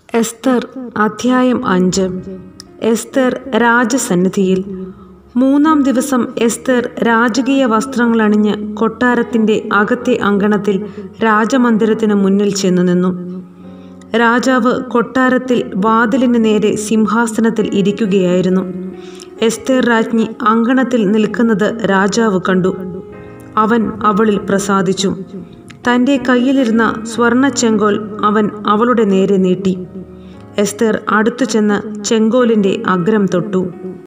എസ്തർ അധ്യായം അഞ്ച് എസ്തർ രാജസന്നിധിയിൽ മൂന്നാം ദിവസം എസ്തർ രാജകീയ വസ്ത്രങ്ങളണിഞ്ഞ് കൊട്ടാരത്തിന്റെ അകത്തെ അങ്കണത്തിൽ രാജമന്ദിരത്തിന് മുന്നിൽ ചെന്നു നിന്നു രാജാവ് കൊട്ടാരത്തിൽ വാതിലിന് നേരെ സിംഹാസനത്തിൽ ഇരിക്കുകയായിരുന്നു എസ്തേർ രാജ്ഞി അങ്കണത്തിൽ നിൽക്കുന്നത് രാജാവ് കണ്ടു അവൻ അവളിൽ പ്രസാദിച്ചു തൻ്റെ കയ്യിലിരുന്ന സ്വർണ്ണ ചെങ്കോൽ അവൻ അവളുടെ നേരെ നീട്ടി എസ്തേർ അടുത്തു ചെന്ന് ചെങ്കോലിൻ്റെ അഗ്രം തൊട്ടു